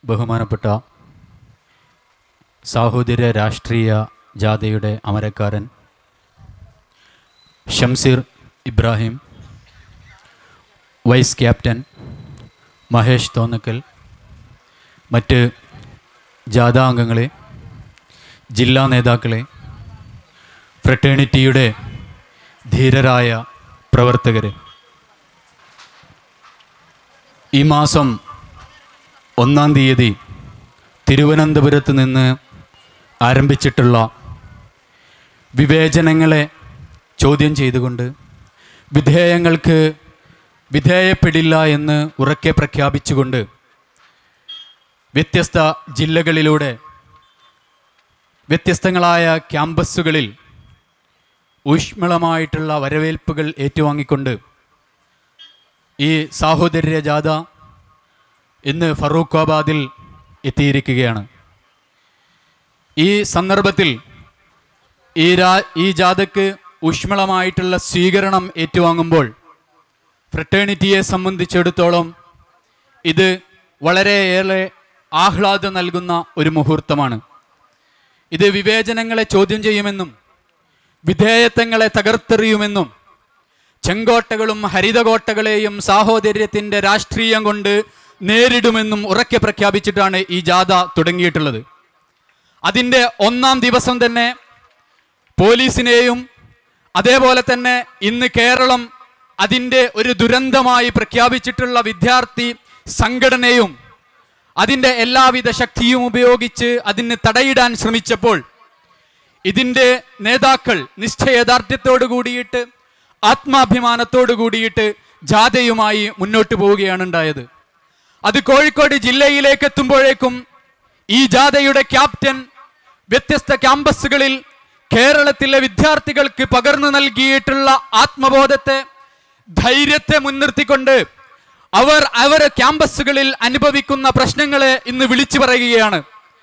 ബഹുമാനപ്പെട്ട സാഹോദര്യ രാഷ്ട്രീയ ജാഥയുടെ അമരക്കാരൻ ഷംസീർ ഇബ്രാഹിം വൈസ് ക്യാപ്റ്റൻ മഹേഷ് തോന്നക്കൽ മറ്റ് ജാഥാ അംഗങ്ങളെ ജില്ലാ നേതാക്കളെ ഫ്രട്ടേണിറ്റിയുടെ ധീരരായ പ്രവർത്തകരെ ഈ മാസം ഒന്നാം തീയതി തിരുവനന്തപുരത്ത് നിന്ന് ആരംഭിച്ചിട്ടുള്ള വിവേചനങ്ങളെ ചോദ്യം ചെയ്തുകൊണ്ട് വിധേയങ്ങൾക്ക് വിധേയപ്പെടില്ല എന്ന് ഉറക്കെ പ്രഖ്യാപിച്ചുകൊണ്ട് വ്യത്യസ്ത ജില്ലകളിലൂടെ വ്യത്യസ്തങ്ങളായ ക്യാമ്പസുകളിൽ ഊഷ്മളമായിട്ടുള്ള വരവേൽപ്പുകൾ ഏറ്റുവാങ്ങിക്കൊണ്ട് ഈ സാഹോദര്യ ജാഥ ഇന്ന് ഫറൂഖാബാദിൽ എത്തിയിരിക്കുകയാണ് ഈ സന്ദർഭത്തിൽ ഈ രാ ഈ ജാഥയ്ക്ക് ഊഷ്മളമായിട്ടുള്ള സ്വീകരണം ഏറ്റുവാങ്ങുമ്പോൾ ഫ്രട്ടേണിറ്റിയെ സംബന്ധിച്ചിടത്തോളം ഇത് വളരെയേറെ ആഹ്ലാദം നൽകുന്ന ഒരു മുഹൂർത്തമാണ് ഇത് വിവേചനങ്ങളെ ചോദ്യം ചെയ്യുമെന്നും വിധേയത്വങ്ങളെ തകർത്തെറിയുമെന്നും ചെങ്കോട്ടകളും ഹരിതകോട്ടകളെയും സാഹോദര്യത്തിൻ്റെ രാഷ്ട്രീയം കൊണ്ട് നേരിടുമെന്നും ഉറക്കെ പ്രഖ്യാപിച്ചിട്ടാണ് ഈ ജാഥ തുടങ്ങിയിട്ടുള്ളത് അതിൻ്റെ ഒന്നാം ദിവസം തന്നെ പോലീസിനെയും അതേപോലെ തന്നെ ഇന്ന് കേരളം അതിൻ്റെ ഒരു ദുരന്തമായി പ്രഖ്യാപിച്ചിട്ടുള്ള വിദ്യാർത്ഥി സംഘടനയും അതിൻ്റെ എല്ലാവിധ ശക്തിയും ഉപയോഗിച്ച് അതിന് തടയിടാൻ ശ്രമിച്ചപ്പോൾ ഇതിൻ്റെ നേതാക്കൾ നിശ്ചയദാർഢ്യത്തോടു കൂടിയിട്ട് ആത്മാഭിമാനത്തോടു കൂടിയിട്ട് ജാഥയുമായി മുന്നോട്ട് പോവുകയാണ് ഉണ്ടായത് അത് കോഴിക്കോട് ജില്ലയിലേക്ക് എത്തുമ്പോഴേക്കും ഈ ജാഥയുടെ ക്യാപ്റ്റൻ വ്യത്യസ്ത ക്യാമ്പസുകളിൽ കേരളത്തിലെ വിദ്യാർത്ഥികൾക്ക് പകർന്നു നൽകിയിട്ടുള്ള ആത്മബോധത്തെ ധൈര്യത്തെ മുൻനിർത്തിക്കൊണ്ട് അവർ അവർ ക്യാമ്പസുകളിൽ അനുഭവിക്കുന്ന പ്രശ്നങ്ങളെ ഇന്ന് വിളിച്ചു പറയുകയാണ്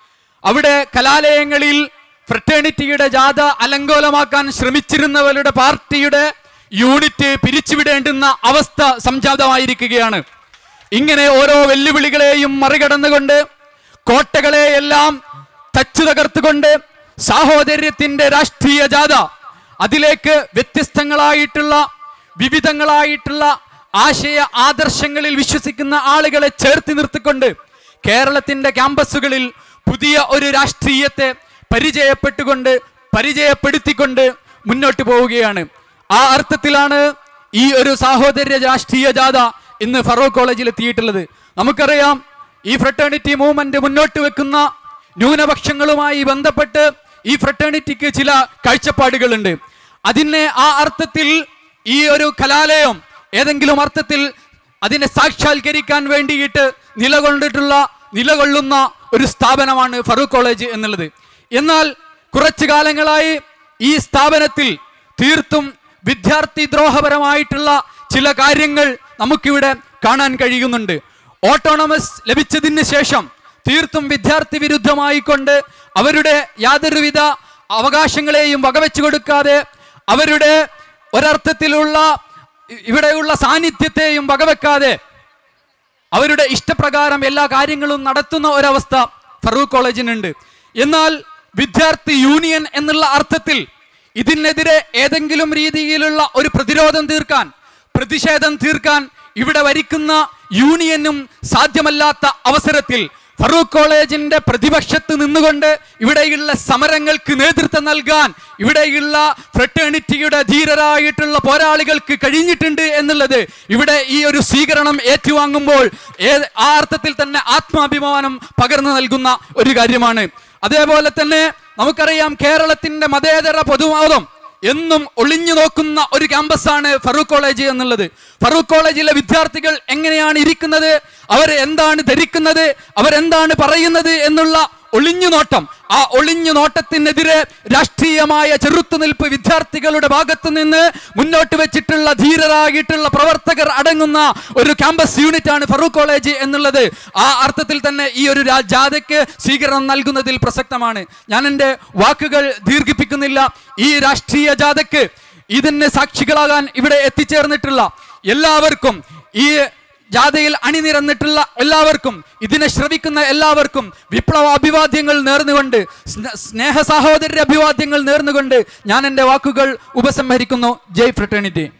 അവിടെ കലാലയങ്ങളിൽ ഫ്രട്ടേണിറ്റിയുടെ ജാഥ അലങ്കോലമാക്കാൻ ശ്രമിച്ചിരുന്നവരുടെ പാർട്ടിയുടെ യൂണിറ്റ് പിരിച്ചുവിടേണ്ടുന്ന അവസ്ഥ സംജാതമായിരിക്കുകയാണ് ഇങ്ങനെ ഓരോ വെല്ലുവിളികളെയും മറികടന്നുകൊണ്ട് കോട്ടകളെയെല്ലാം തച്ചു തകർത്തുകൊണ്ട് സാഹോദര്യത്തിന്റെ രാഷ്ട്രീയ ജാഥ അതിലേക്ക് വ്യത്യസ്തങ്ങളായിട്ടുള്ള വിവിധങ്ങളായിട്ടുള്ള ആശയ ആദർശങ്ങളിൽ വിശ്വസിക്കുന്ന ആളുകളെ ചേർത്ത് നിർത്തിക്കൊണ്ട് കേരളത്തിന്റെ ക്യാമ്പസുകളിൽ പുതിയ ഒരു രാഷ്ട്രീയത്തെ പരിചയപ്പെട്ടുകൊണ്ട് പരിചയപ്പെടുത്തിക്കൊണ്ട് മുന്നോട്ട് പോവുകയാണ് ആ അർത്ഥത്തിലാണ് ഈ ഒരു സാഹോദര്യ രാഷ്ട്രീയ ജാഥ ഇന്ന് ഫറൂഖ് കോളേജിൽ എത്തിയിട്ടുള്ളത് നമുക്കറിയാം ഈ ഫ്രട്ടേണിറ്റി മൂവ്മെന്റ് മുന്നോട്ട് വെക്കുന്ന ന്യൂനപക്ഷങ്ങളുമായി ബന്ധപ്പെട്ട് ഈ ഫ്രട്ടേണിറ്റിക്ക് ചില കാഴ്ചപ്പാടുകളുണ്ട് അതിനെ ആ അർത്ഥത്തിൽ ഈ ഒരു കലാലയം ഏതെങ്കിലും അർത്ഥത്തിൽ അതിനെ സാക്ഷാത്കരിക്കാൻ വേണ്ടിയിട്ട് നിലകൊണ്ടിട്ടുള്ള നിലകൊള്ളുന്ന ഒരു സ്ഥാപനമാണ് ഫറൂഖ് കോളേജ് എന്നുള്ളത് എന്നാൽ കുറച്ചു കാലങ്ങളായി ഈ സ്ഥാപനത്തിൽ തീർത്തും വിദ്യാർത്ഥി ദ്രോഹപരമായിട്ടുള്ള ചില കാര്യങ്ങൾ നമുക്കിവിടെ കാണാൻ കഴിയുന്നുണ്ട് ഓട്ടോണമസ് ലഭിച്ചതിന് ശേഷം തീർത്തും വിദ്യാർത്ഥി വിരുദ്ധമായിക്കൊണ്ട് അവരുടെ യാതൊരുവിധ അവകാശങ്ങളെയും വകവെച്ചു കൊടുക്കാതെ അവരുടെ ഒരർത്ഥത്തിലുള്ള ഇവിടെയുള്ള സാന്നിധ്യത്തെയും വകവെക്കാതെ അവരുടെ ഇഷ്ടപ്രകാരം എല്ലാ കാര്യങ്ങളും നടത്തുന്ന ഒരവസ്ഥ ഫറൂഖ് കോളേജിനുണ്ട് എന്നാൽ വിദ്യാർത്ഥി യൂണിയൻ എന്നുള്ള അർത്ഥത്തിൽ ഇതിനെതിരെ ഏതെങ്കിലും രീതിയിലുള്ള ഒരു പ്രതിരോധം തീർക്കാൻ പ്രതിഷേധം തീർക്കാൻ ഇവിടെ വരിക്കുന്ന യൂണിയനും സാധ്യമല്ലാത്ത അവസരത്തിൽ ഫറൂഖ് കോളേജിന്റെ പ്രതിപക്ഷത്ത് നിന്നുകൊണ്ട് ഇവിടെയുള്ള സമരങ്ങൾക്ക് നേതൃത്വം നൽകാൻ ഇവിടെയുള്ള ഫ്രട്ടേണിറ്റിയുടെ ധീരരായിട്ടുള്ള പോരാളികൾക്ക് കഴിഞ്ഞിട്ടുണ്ട് എന്നുള്ളത് ഇവിടെ ഈ ഒരു സ്വീകരണം ഏറ്റുവാങ്ങുമ്പോൾ ഏ- ആ അർത്ഥത്തിൽ തന്നെ ആത്മാഭിമാനം പകർന്നു നൽകുന്ന ഒരു കാര്യമാണ് അതേപോലെ തന്നെ നമുക്കറിയാം കേരളത്തിന്റെ മതേതര പൊതുവാദം എന്നും ഒളിഞ്ഞു നോക്കുന്ന ഒരു ക്യാമ്പസാണ് ഫറൂഖ് കോളേജ് എന്നുള്ളത് ഫറൂഖ് കോളേജിലെ വിദ്യാർത്ഥികൾ എങ്ങനെയാണ് ഇരിക്കുന്നത് അവർ എന്താണ് ധരിക്കുന്നത് അവരെന്താണ് പറയുന്നത് എന്നുള്ള ഒളിഞ്ഞു നോട്ടം ആ ഒളിഞ്ഞു നോട്ടത്തിനെതിരെ രാഷ്ട്രീയമായ ചെറുത്തുനിൽപ്പ് വിദ്യാർത്ഥികളുടെ ഭാഗത്ത് നിന്ന് മുന്നോട്ട് വെച്ചിട്ടുള്ള ധീരരായിട്ടുള്ള പ്രവർത്തകർ അടങ്ങുന്ന ഒരു ക്യാമ്പസ് യൂണിറ്റ് ആണ് ഫറൂഖ് കോളേജ് എന്നുള്ളത് ആ അർത്ഥത്തിൽ തന്നെ ഈ ഒരു രാ- ജാഥയ്ക്ക് സ്വീകരണം നൽകുന്നതിൽ പ്രസക്തമാണ് ഞാൻ എൻ്റെ വാക്കുകൾ ദീർഘിപ്പിക്കുന്നില്ല ഈ രാഷ്ട്രീയ ജാഥയ്ക്ക് ഇതിന് സാക്ഷികളാകാൻ ഇവിടെ എത്തിച്ചേർന്നിട്ടുള്ള എല്ലാവർക്കും ഈ ജാഥയിൽ അണിനിരന്നിട്ടുള്ള എല്ലാവർക്കും ഇതിനെ ശ്രവിക്കുന്ന എല്ലാവർക്കും വിപ്ലവ അഭിവാദ്യങ്ങൾ നേർന്നുകൊണ്ട് സ്ന- സ്നേഹ സഹോദര അഭിവാദ്യങ്ങൾ നേർന്നുകൊണ്ട് ഞാൻ എൻ്റെ വാക്കുകൾ ഉപസംഹരിക്കുന്നു ജയ് ഫ്രട്ടേണിറ്റി